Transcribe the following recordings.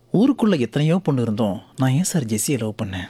ஊருக்குள்ளே எத்தனையோ பொண்ணு இருந்தோம் நான் ஏன் சார் ஜெஸ்ஸியை லவ் பண்ணேன்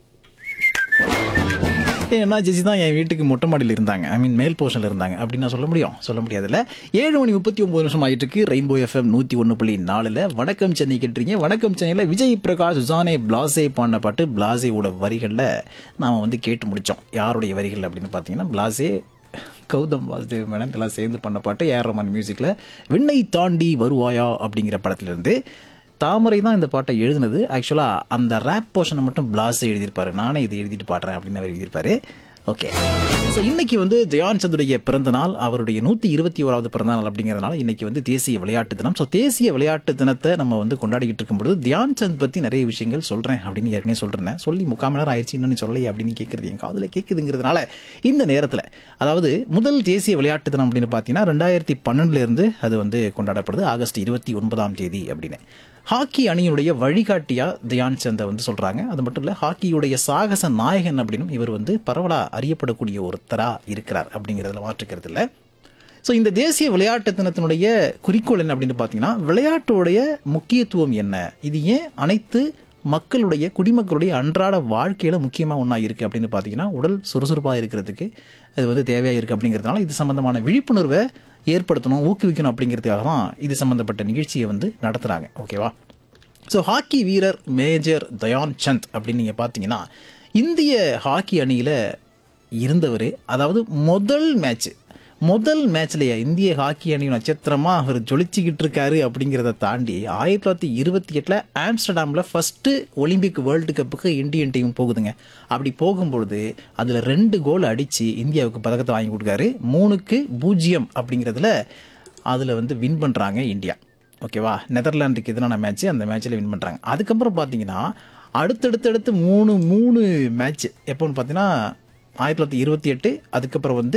ஏன்னா ஜெஸி தான் என் வீட்டுக்கு மொட்டை மாடியில் இருந்தாங்க ஐ மீன் மேல் போர்ஷனில் இருந்தாங்க அப்படின்னு நான் சொல்ல முடியும் சொல்ல முடியாதுல்ல ஏழு மணி முப்பத்தி ஒம்பது நிமிஷம் ஆயிட்டு இருக்கு ரெயின்போ எஃப்எம் நூற்றி ஒன்று புள்ளி நாலில் வணக்கம் சென்னை கேட்டுறீங்க வணக்கம் சென்னையில் விஜய் பிரகாஷ் சுசானே பிளாசே பாடின பாட்டு பிளாசேவோட வரிகளில் நாம் வந்து கேட்டு முடித்தோம் யாருடைய வரிகள் அப்படின்னு பார்த்தீங்கன்னா பிளாசே கௌதம் வாசுதேவ் மேடம் எல்லாம் சேர்ந்து பண்ண பாட்டு ஏஆர் ரஹ்மான் மியூசிக்கில் விண்ணை தாண்டி வருவாயா அப்படிங்கிற படத்துலேருந்து தாமரை தான் இந்த பாட்டை எழுதினது ஆக்சுவலாக அந்த ரேப் போர்ஷனை மட்டும் பிளாஸ் எழுதியிருப்பாரு நானே இது எழுதிட்டு பாடுறேன் அப்படின்னு அவர் எழுதியிருப்பாரு ஓகே ஸோ இன்னைக்கு வந்து ஜெயான் சந்துடைய பிறந்த நாள் அவருடைய நூற்றி இருபத்தி ஓராவது பிறந்த நாள் அப்படிங்கிறதுனால இன்னைக்கு வந்து தேசிய விளையாட்டு தினம் ஸோ தேசிய விளையாட்டு தினத்தை நம்ம வந்து கொண்டாடிக்கிட்டு இருக்கும்பொழுது தியான் சந்த் பற்றி நிறைய விஷயங்கள் சொல்கிறேன் அப்படின்னு ஏற்கனவே சொல்கிறேன் சொல்லி முக்கால் மணி நேரம் ஆயிடுச்சு இன்னும் சொல்லலையே அப்படின்னு கேட்குறது என் காதில் கேட்குதுங்கிறதுனால இந்த நேரத்தில் அதாவது முதல் தேசிய விளையாட்டு தினம் அப்படின்னு பார்த்தீங்கன்னா ரெண்டாயிரத்தி பன்னெண்டுலேருந்து அது வந்து கொண்டாடப்படுது ஆகஸ்ட் இருபத்தி ஒன்பதாம் தேதி அப்படின்னு ஹாக்கி அணியுடைய வழிகாட்டியா தியான் சந்தை வந்து சொல்றாங்க அது மட்டும் இல்ல ஹாக்கியுடைய சாகச நாயகன் அப்படின்னும் இவர் வந்து பரவலா அறியப்படக்கூடிய ஒருத்தரா இருக்கிறார் அப்படிங்கிறதுல மாற்றுக்கிறது இல்லை ஸோ இந்த தேசிய விளையாட்டு தினத்தினுடைய குறிக்கோள் என்ன அப்படின்னு பார்த்தீங்கன்னா விளையாட்டுடைய முக்கியத்துவம் என்ன இது ஏன் அனைத்து மக்களுடைய குடிமக்களுடைய அன்றாட வாழ்க்கையில முக்கியமாக ஒன்றா இருக்குது அப்படின்னு பார்த்தீங்கன்னா உடல் சுறுசுறுப்பாக இருக்கிறதுக்கு அது வந்து தேவையாக இருக்குது அப்படிங்கிறதுனால இது சம்பந்தமான விழிப்புணர்வை ஏற்படுத்தணும் ஊக்குவிக்கணும் அப்படிங்கிறதுக்காக தான் இது சம்மந்தப்பட்ட நிகழ்ச்சியை வந்து நடத்துகிறாங்க ஓகேவா ஸோ ஹாக்கி வீரர் மேஜர் தயான் சந்த் அப்படின்னு நீங்கள் பார்த்தீங்கன்னா இந்திய ஹாக்கி அணியில் இருந்தவர் அதாவது முதல் மேட்ச் முதல் மேட்ச்லயே இந்திய ஹாக்கி அணி நட்சத்திரமா அவர் ஜொலிச்சுக்கிட்டு இருக்காரு அப்படிங்கிறத தாண்டி ஆயிரத்தி தொள்ளாயிரத்தி இருபத்தி எட்டில் ஆம்ஸ்டர்டாமில் ஃபர்ஸ்ட் ஒலிம்பிக் வேர்ல்டு கப்புக்கு இந்தியன் டீம் போகுதுங்க அப்படி போகும்பொழுது அதில் ரெண்டு கோல் அடித்து இந்தியாவுக்கு பதக்கத்தை வாங்கி கொடுக்காரு மூணுக்கு பூஜ்ஜியம் அப்படிங்கிறதுல அதில் வந்து வின் பண்ணுறாங்க இந்தியா ஓகேவா நெதர்லாண்டுக்கு எதிரான மேட்ச் அந்த மேட்ச்சில் வின் பண்ணுறாங்க அதுக்கப்புறம் பார்த்தீங்கன்னா அடுத்தடுத்தடுத்து மூணு மூணு மேட்ச் எப்போன்னு பார்த்தீங்கன்னா ஆயிரத்தி தொள்ளாயிரத்தி இருபத்தி எட்டு அதுக்கப்புறம் வந்து